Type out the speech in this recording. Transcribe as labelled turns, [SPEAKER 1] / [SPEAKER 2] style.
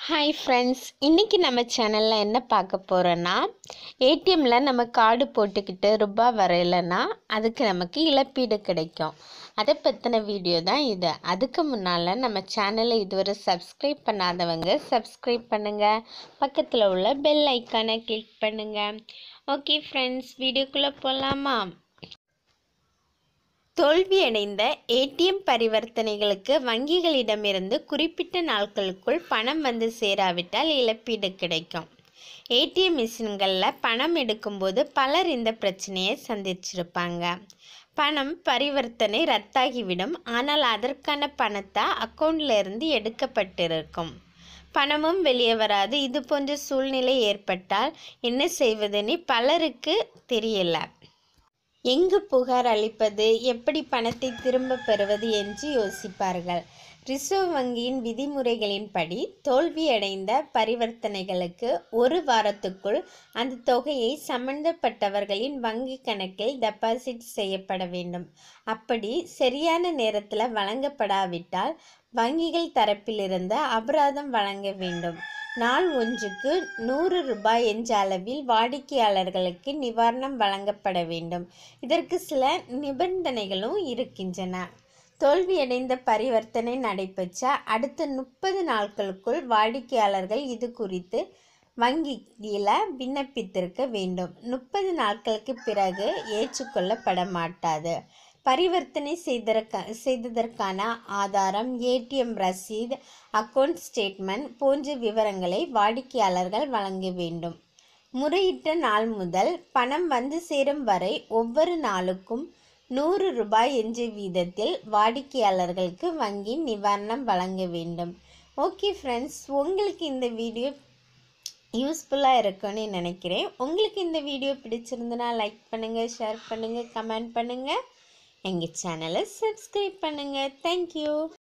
[SPEAKER 1] hi friends இன்றைக்கி நம்ம சேனலில் என்ன பார்க்க போகிறோன்னா ஏடிஎம்மில் நம்ம கார்டு போட்டுக்கிட்டு ரூபா வரையலைன்னா அதுக்கு நமக்கு இழப்பீடு கிடைக்கும் அதை பற்றின வீடியோ தான் இது அதுக்கு முன்னால் நம்ம சேனலை இதுவரை சப்ஸ்கிரைப் பண்ணாதவங்க சப்ஸ்கிரைப் பண்ணுங்கள் பக்கத்தில் உள்ள பெல் ஐக்கானை கிளிக் பண்ணுங்கள் ஓகே ஃப்ரெண்ட்ஸ் வீடியோக்குள்ளே போகலாமா தோல்வியடைந்த ஏடிஎம் பரிவர்த்தனைகளுக்கு வங்கிகளிடமிருந்து குறிப்பிட்ட நாட்களுக்குள் பணம் வந்து சேராவிட்டால் இழப்பீடு கிடைக்கும் ஏடிஎம் மிஷின்களில் பணம் எடுக்கும்போது பலர் இந்த பிரச்சனையை சந்திச்சிருப்பாங்க பணம் பரிவர்த்தனை ரத்தாகிவிடும் ஆனால் அதற்கான பணத்தை அக்கௌண்ட்ல இருந்து எடுக்கப்பட்டிருக்கும் பணமும் வெளியே வராது இது போன்ற சூழ்நிலை ஏற்பட்டால் என்ன செய்வதுன்னு பலருக்கு தெரியல எங்கு புகார் அளிப்பது எப்படி பணத்தை திரும்ப பெறுவது என்று யோசிப்பார்கள் ரிசர்வ் வங்கியின் விதிமுறைகளின்படி தோல்வியடைந்த பரிவர்த்தனைகளுக்கு ஒரு வாரத்துக்குள் அந்த தொகையை சம்பந்தப்பட்டவர்களின் வங்கி கணக்கில் டெபாசிட் செய்யப்பட வேண்டும் அப்படி சரியான நேரத்தில் வழங்கப்படாவிட்டால் வங்கிகள் தரப்பிலிருந்து அபராதம் வழங்க வேண்டும் நாள் ஒன்றுக்கு நூறு ரூபாய் என்ற அளவில் வாடிக்கையாளர்களுக்கு நிவாரணம் வழங்கப்பட வேண்டும் இதற்கு சில நிபந்தனைகளும் இருக்கின்றன தோல்வியடைந்த பரிவர்த்தனை நடைபெற்ற அடுத்த முப்பது நாட்களுக்குள் வாடிக்கையாளர்கள் இது குறித்து வங்கியில் விண்ணப்பித்திருக்க வேண்டும் முப்பது நாட்களுக்கு பிறகு ஏற்றுக்கொள்ளப்பட மாட்டாது பரிவர்த்தனை செய்தற்க செய்ததற்கான ஆதாரம் ஏடிஎம் ரசீது அக்கவுண்ட் ஸ்டேட்மெண்ட் போன்ற விவரங்களை வாடிக்கையாளர்கள் வழங்க வேண்டும் முறையிட்ட நாள் முதல் பணம் வந்து சேரும் வரை ஒவ்வொரு நாளுக்கும் நூறு ரூபாய் என்ற வீதத்தில் வாடிக்கையாளர்களுக்கு வங்கி நிவாரணம் வழங்க வேண்டும் ஓகே ஃப்ரெண்ட்ஸ் உங்களுக்கு இந்த வீடியோ யூஸ்ஃபுல்லாக இருக்கும்னு நினைக்கிறேன் உங்களுக்கு இந்த வீடியோ பிடிச்சிருந்துன்னா லைக் பண்ணுங்கள் ஷேர் பண்ணுங்கள் கமெண்ட் பண்ணுங்கள் எங்கள் சேனலை சப்ஸ்கிரைப் பண்ணுங்கள் தேங்க்யூ